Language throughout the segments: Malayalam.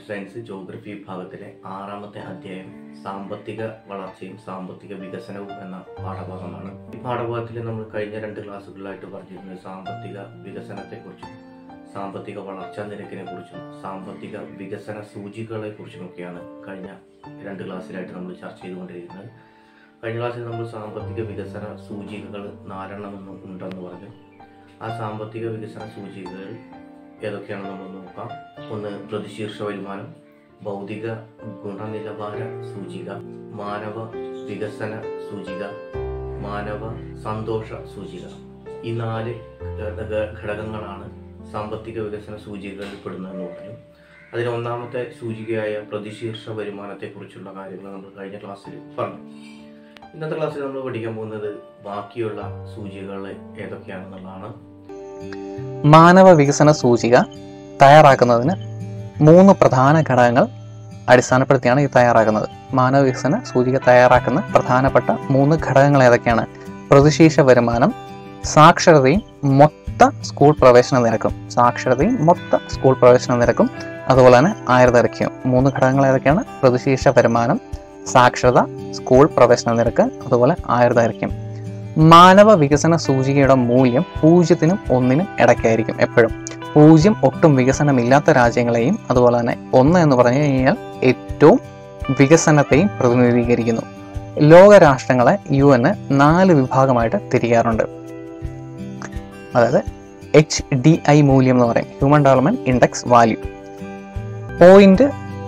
സോഷ്യൽ സയൻസ് ജോഗ്രഫി വിഭാഗത്തിലെ ആറാമത്തെ അധ്യായം സാമ്പത്തിക വളർച്ചയും സാമ്പത്തിക വികസനവും എന്ന പാഠഭാഗമാണ് ഈ പാഠഭാഗത്തിൽ നമ്മൾ കഴിഞ്ഞ രണ്ട് ക്ലാസ്സുകളിലായിട്ട് പറഞ്ഞിരുന്നത് സാമ്പത്തിക വികസനത്തെക്കുറിച്ചും സാമ്പത്തിക വളർച്ചാ നിരക്കിനെ കുറിച്ചും സാമ്പത്തിക വികസന സൂചികകളെ കുറിച്ചുമൊക്കെയാണ് കഴിഞ്ഞ രണ്ട് ക്ലാസ്സിലായിട്ട് നമ്മൾ ചർച്ച ചെയ്തുകൊണ്ടിരിക്കുന്നത് കഴിഞ്ഞ ക്ലാസ്സിൽ നമ്മൾ സാമ്പത്തിക വികസന സൂചികകൾ നാലെണ്ണമെന്നും ഉണ്ടെന്ന് പറഞ്ഞു ആ സാമ്പത്തിക വികസന സൂചികകൾ ഏതൊക്കെയാണെന്ന് നമ്മൾ നോക്കാം ഒന്ന് പ്രതിശീർഷ വരുമാനം ഭൗതിക ഗുണനിലവാര സൂചിക മാനവ വികസന സൂചിക മാനവ സന്തോഷ സൂചിക ഈ നാല് ഘടക ഘടകങ്ങളാണ് സാമ്പത്തിക വികസന സൂചികകളിൽ പെടുന്നതെന്ന് പറഞ്ഞു അതിൽ ഒന്നാമത്തെ സൂചികയായ പ്രതിശീർഷ വരുമാനത്തെക്കുറിച്ചുള്ള കാര്യങ്ങൾ നമ്മൾ കഴിഞ്ഞ ക്ലാസ്സിൽ പറഞ്ഞു ഇന്നത്തെ ക്ലാസ്സിൽ നമ്മൾ പഠിക്കാൻ പോകുന്നത് ബാക്കിയുള്ള സൂചികകൾ ഏതൊക്കെയാണെന്നുള്ളതാണ് മാനവ വികസന സൂചിക തയ്യാറാക്കുന്നതിന് മൂന്ന് പ്രധാന ഘടകങ്ങൾ അടിസ്ഥാനപ്പെടുത്തിയാണ് ഇത് തയ്യാറാക്കുന്നത് മാനവ വികസന സൂചിക തയ്യാറാക്കുന്ന പ്രധാനപ്പെട്ട മൂന്ന് ഘടകങ്ങൾ ഏതൊക്കെയാണ് പ്രതിശീർഷ വരുമാനം സാക്ഷരതയും മൊത്ത സ്കൂൾ പ്രവേശന നിരക്കും സാക്ഷരതയും മൊത്ത സ്കൂൾ പ്രവേശന നിരക്കും അതുപോലെ തന്നെ ആയുർദൈർഘ്യവും മൂന്ന് ഘടകങ്ങൾ ഏതൊക്കെയാണ് പ്രതിശീർഷ വരുമാനം സാക്ഷരത സ്കൂൾ പ്രവേശന നിരക്ക് അതുപോലെ ആയുർദൈർഘ്യം മാനവ വികസന സൂചികയുടെ മൂല്യം പൂജ്യത്തിനും ഒന്നിനും ഇടയ്ക്കായിരിക്കും എപ്പോഴും പൂജ്യം ഒട്ടും വികസനമില്ലാത്ത രാജ്യങ്ങളെയും അതുപോലെ തന്നെ ഒന്ന് എന്ന് പറഞ്ഞു കഴിഞ്ഞാൽ ഏറ്റവും വികസനത്തെയും പ്രതിനിധീകരിക്കുന്നു ലോകരാഷ്ട്രങ്ങളെ യു എന് നാല് വിഭാഗമായിട്ട് തിരികാറുണ്ട് അതായത് എച്ച് ഡി ഐ മൂല്യം എന്ന് പറയും human development index value point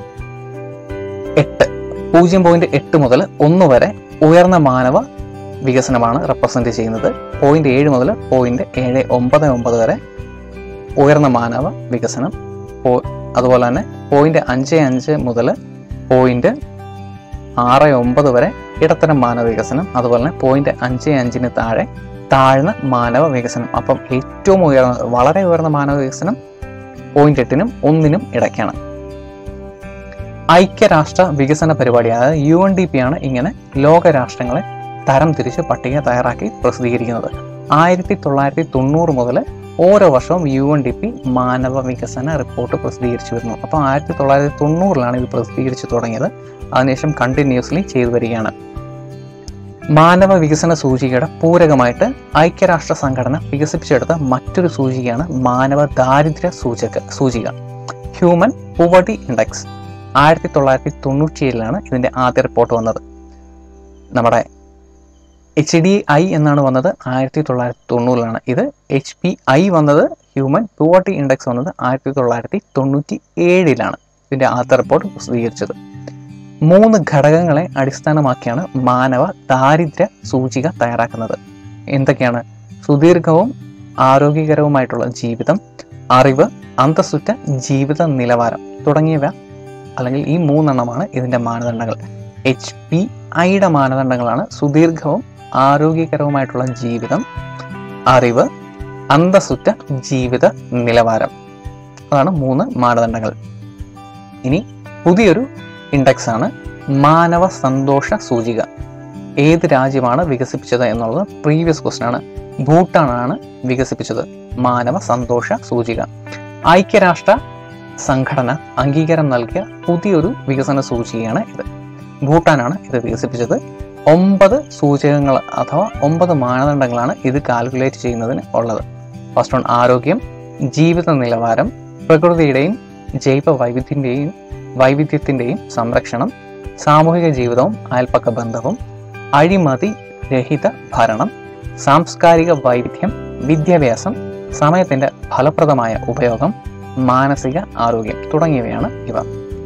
എട്ട് പൂജ്യം പോയിന്റ് എട്ട് മുതൽ ഒന്ന് വരെ ഉയർന്ന മാനവ വികസനമാണ് റെപ്രസെന്റ് ചെയ്യുന്നത് പോയിന്റ് ഏഴ് മുതൽ പോയിന്റ് ഏഴ് ഒമ്പത് ഒമ്പത് വരെ ഉയർന്ന മാനവ വികസനം പോ- അതുപോലെ തന്നെ പോയിന്റ് അഞ്ച് അഞ്ച് മുതൽ പോയിന്റ് ആറ് ഒമ്പത് വരെ ഇടത്തരം മാനവ വികസനം അതുപോലെ തന്നെ പോയിന്റ് അഞ്ച് അഞ്ചിന് താഴെ താഴ്ന്ന മാനവ വികസനം അപ്പം ഏറ്റവും ഉയർന്ന വളരെ ഉയർന്ന മാനവ വികസനം പോയിന്റ് എട്ടിനും ഒന്നിനും ഇടയ്ക്കാണ് ഐക്യരാഷ്ട്ര വികസന പരിപാടി അതായത് യു എൻ ഡി പി ആണ് ഇങ്ങനെ ലോകരാഷ്ട്രങ്ങളെ തരം തിരിച്ച് പട്ടിക തയ്യാറാക്കി പ്രസിദ്ധീകരിക്കുന്നത് ആയിരത്തി തൊള്ളായിരത്തി തൊണ്ണൂറ് മുതൽ ഓരോ വർഷവും യു എൻ ഡി പി മാനവ വികസന റിപ്പോർട്ട് പ്രസിദ്ധീകരിച്ചു വരുന്നു അപ്പോൾ ആയിരത്തി തൊള്ളായിരത്തി തൊണ്ണൂറിലാണ് ഇത് പ്രസിദ്ധീകരിച്ചു തുടങ്ങിയത് അതിനുശേഷം കണ്ടിന്യൂസ്ലി ചെയ്തു വരികയാണ് മാനവ വികസന സൂചികയുടെ പൂരകമായിട്ട് ഐക്യരാഷ്ട്ര സംഘടന വികസിപ്പിച്ചെടുത്ത മറ്റൊരു സൂചികയാണ് മാനവ ദാരിദ്ര്യ സൂചക സൂചിക ഹ്യൂമൻ പോവർട്ടി ഇൻഡെക്സ് ആയിരത്തി തൊള്ളായിരത്തി തൊണ്ണൂറ്റി ഏഴിലാണ് ഇതിന്റെ ആദ്യ റിപ്പോർട്ട് വന്നത് നമ്മുടെ എച്ച് ഡി ഐ എന്നാണ് വന്നത് ആയിരത്തി തൊള്ളായിരത്തി തൊണ്ണൂറിലാണ് ഇത് എച്ച് പി ഐ വന്നത് ഹ്യൂമൻ പോവർട്ടി ഇൻഡെക്സ് വന്നത് ആയിരത്തി തൊള്ളായിരത്തി തൊണ്ണൂറ്റി ഏഴിലാണ് ഇതിന്റെ ആദ്യ റിപ്പോർട്ട് പ്രസിദ്ധീകരിച്ചത് മൂന്ന് ഘടകങ്ങളെ അടിസ്ഥാനമാക്കിയാണ് മാനവ ദാരിദ്ര്യ സൂചിക തയ്യാറാക്കുന്നത് എന്തൊക്കെയാണ് സുദീർഘവും ആരോഗ്യകരവുമായിട്ടുള്ള ജീവിതം അറിവ് അന്തസ്സുറ്റ ജീവിത നിലവാരം തുടങ്ങിയവ അല്ലെങ്കിൽ ഈ മൂന്നെണ്ണമാണ് ഇതിന്റെ മാനദണ്ഡങ്ങൾ എച്ച് പി ഐയുടെ മാനദണ്ഡങ്ങളാണ് സുദീർഘവും ആരോഗ്യകരവുമായിട്ടുള്ള ജീവിതം അറിവ് അന്തസ്സുറ്റ ജീവിത നിലവാരം അതാണ് മൂന്ന് മാനദണ്ഡങ്ങൾ ഇനി പുതിയൊരു ഇൻഡെക്സ് ആണ് മാനവ സന്തോഷ സൂചിക ഏത് രാജ്യമാണ് വികസിപ്പിച്ചത് എന്നുള്ളത് പ്രീവിയസ് ക്വസ്റ്റൻ ആണ് ഭൂട്ടാനാണ് വികസിപ്പിച്ചത് മാനവ സന്തോഷ സൂചിക ഐക്യരാഷ്ട്ര സംഘടന അംഗീകാരം നൽകിയ പുതിയൊരു വികസന സൂചികയാണ് ഇത് ഭൂട്ടാനാണ് ഇത് വികസിപ്പിച്ചത് ഒമ്പത് സൂചകങ്ങൾ അഥവാ ഒമ്പത് മാനദണ്ഡങ്ങളാണ് ഇത് കാൽക്കുലേറ്റ് ചെയ്യുന്നതിന് ഉള്ളത് ഫസ്റ്റ് വൺ ആരോഗ്യം ജീവിത നിലവാരം പ്രകൃതിയുടെയും ജൈവ വൈവിധ്യത്തിൻ്റെയും വൈവിധ്യത്തിൻ്റെയും സംരക്ഷണം സാമൂഹിക ജീവിതവും അയൽപ്പക്ക ബന്ധവും അഴിമതി രഹിത ഭരണം സാംസ്കാരിക വൈവിധ്യം വിദ്യാഭ്യാസം സമയത്തിന്റെ ഫലപ്രദമായ ഉപയോഗം മാനസിക ആരോഗ്യം തുടങ്ങിയവയാണ് ഇവ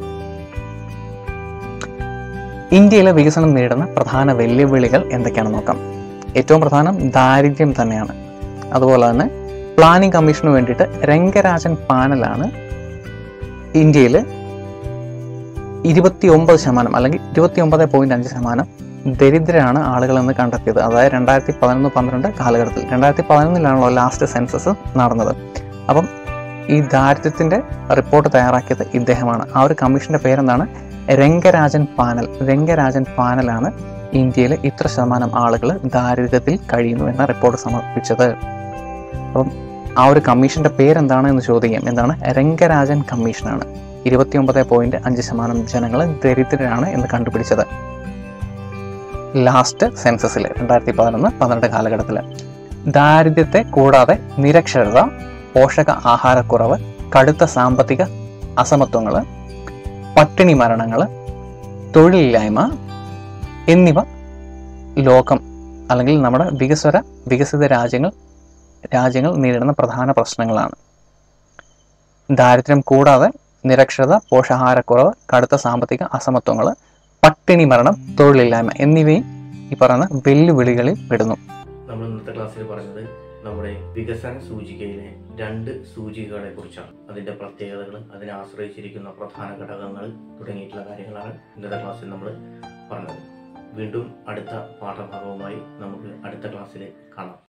ഇന്ത്യയിലെ വികസനം നേരിടുന്ന പ്രധാന വെല്ലുവിളികൾ എന്തൊക്കെയാണെന്ന് നോക്കാം ഏറ്റവും പ്രധാനം ദാരിദ്ര്യം തന്നെയാണ് അതുപോലെ തന്നെ പ്ലാനിംഗ് കമ്മീഷന് വേണ്ടിയിട്ട് രംഗരാജൻ പാനലാണ് ഇന്ത്യയിൽ ഇരുപത്തി ഒമ്പത് ശതമാനം അല്ലെങ്കിൽ ഇരുപത്തി ഒമ്പത് പോയിന്റ് അഞ്ച് ശതമാനം ദരിദ്രരാണ് ആളുകളെന്ന് കണ്ടെത്തിയത് അതായത് രണ്ടായിരത്തി പതിനൊന്ന് പന്ത്രണ്ട് കാലഘട്ടത്തിൽ രണ്ടായിരത്തി പതിനൊന്നിലാണല്ലോ ലാസ്റ്റ് സെൻസസ് നടന്നത് അപ്പം ഈ ദാരിദ്ര്യത്തിന്റെ റിപ്പോർട്ട് തയ്യാറാക്കിയത് ഇദ്ദേഹമാണ് ആ ഒരു കമ്മീഷന്റെ പേരെന്താണ് രംഗരാജൻ പാനൽ രംഗരാജൻ പാനലാണ് ഇന്ത്യയിൽ ഇത്ര ശതമാനം ആളുകൾ ദാരിദ്ര്യത്തിൽ കഴിയുന്നു എന്ന റിപ്പോർട്ട് സമർപ്പിച്ചത് അപ്പം ആ ഒരു കമ്മീഷന്റെ പേരെന്താണ് എന്ന് ചോദിക്കാം എന്താണ് രംഗരാജൻ കമ്മീഷനാണ് ഇരുപത്തിയൊമ്പത് പോയിന്റ് അഞ്ച് ശതമാനം ജനങ്ങൾ ദരിദ്രരാണ് എന്ന് കണ്ടുപിടിച്ചത് ലാസ്റ്റ് സെൻസസിൽ രണ്ടായിരത്തി പതിനൊന്ന് പന്ത്രണ്ട് കാലഘട്ടത്തിൽ ദാരിദ്ര്യത്തെ കൂടാതെ നിരക്ഷരത പോഷക ആഹാരക്കുറവ് കടുത്ത സാമ്പത്തിക അസമത്വങ്ങൾ പട്ടിണി മരണങ്ങൾ തൊഴിലില്ലായ്മ എന്നിവ ലോകം അല്ലെങ്കിൽ നമ്മുടെ വികസ്വര വികസിത രാജ്യങ്ങൾ രാജ്യങ്ങൾ നേരിടുന്ന പ്രധാന പ്രശ്നങ്ങളാണ് ദാരിദ്ര്യം കൂടാതെ നിരക്ഷരത പോഷകാഹാരക്കുറവ് കടുത്ത സാമ്പത്തിക അസമത്വങ്ങൾ പട്ടിണി മരണം തൊഴിലില്ലായ്മ എന്നിവയും ഈ പറയുന്ന വെല്ലുവിളികളിൽ പെടുന്നു നമ്മൾ ഇന്നത്തെ ക്ലാസ്സിൽ പറഞ്ഞത് നമ്മുടെ വികസന സൂചികയിലെ രണ്ട് സൂചികകളെ കുറിച്ചാണ് അതിന്റെ പ്രത്യേകതകൾ അതിനെ ആശ്രയിച്ചിരിക്കുന്ന പ്രധാന ഘടകങ്ങൾ തുടങ്ങിയിട്ടുള്ള കാര്യങ്ങളാണ് ഇന്നത്തെ ക്ലാസ്സിൽ നമ്മൾ പറഞ്ഞത് വീണ്ടും അടുത്ത പാഠഭാഗവുമായി നമുക്ക് അടുത്ത ക്ലാസ്സിൽ കാണാം